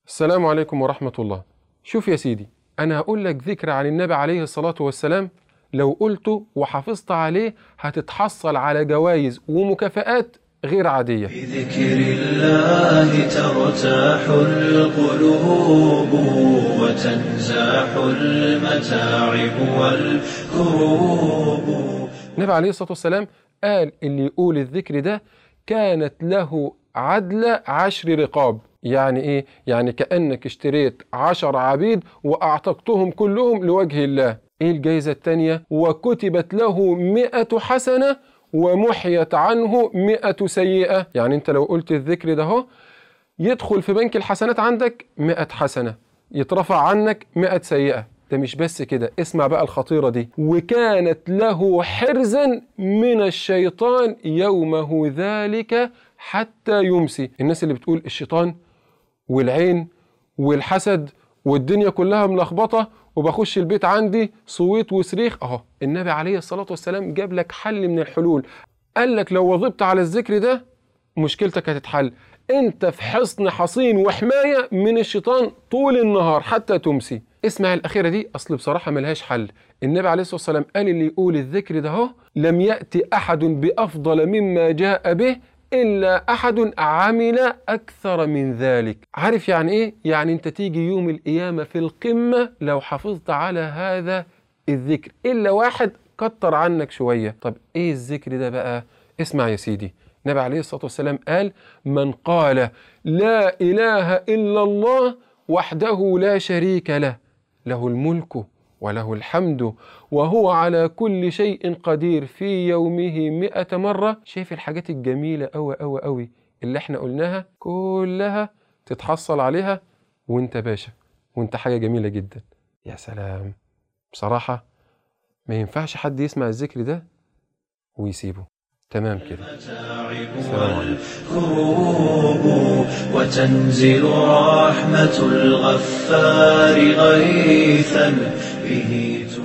السلام عليكم ورحمة الله شوف يا سيدي أنا هقول لك ذكر عن النبي عليه الصلاة والسلام لو قلته وحافظت عليه هتتحصل على جوائز ومكافآت غير عادية بذكر الله ترتاح القلوب وتنزاح المتاعب والكروب النبي عليه الصلاة والسلام قال اللي يقول الذكر ده كانت له عدل عشر رقاب يعني ايه؟ يعني كأنك اشتريت عشر عبيد وأعتقتهم كلهم لوجه الله ايه الجايزة التانية؟ وكتبت له مئة حسنة ومحيت عنه مئة سيئة يعني انت لو قلت الذكر ده هو يدخل في بنك الحسنات عندك مئة حسنة يترفع عنك مئة سيئة ده مش بس كده اسمع بقى الخطيرة دي وكانت له حرزا من الشيطان يومه ذلك حتى يمسي الناس اللي بتقول الشيطان والعين والحسد والدنيا كلها ملخبطة وبخش البيت عندي صويت وصريخ اهو النبي عليه الصلاة والسلام جاب لك حل من الحلول قال لك لو وظبت على الذكر ده مشكلتك هتتحل انت في حصن حصين وحماية من الشيطان طول النهار حتى تمسي اسمع الأخيرة دي أصل بصراحة ملهاش حل النبي عليه الصلاة والسلام قال اللي يقول الذكر ده هو لم يأتي أحد بأفضل مما جاء به إلا أحد عمل أكثر من ذلك عارف يعني إيه؟ يعني أنت تيجي يوم القيامة في القمة لو حافظت على هذا الذكر إلا واحد كتر عنك شوية طب إيه الذكر ده بقى؟ اسمع يا سيدي النبي عليه الصلاة والسلام قال من قال لا إله إلا الله وحده لا شريك له له الملك وله الحمد وهو على كل شيء قدير في يومه مئة مرة شايف الحاجات الجميلة أوي أوي أوي اللي احنا قلناها كلها تتحصل عليها وانت باشا وانت حاجة جميلة جدا يا سلام بصراحة ما ينفعش حد يسمع الذكر ده ويسيبه تمام كده السلام عليكم كروب وتنزل رحمة الغفار غيثا به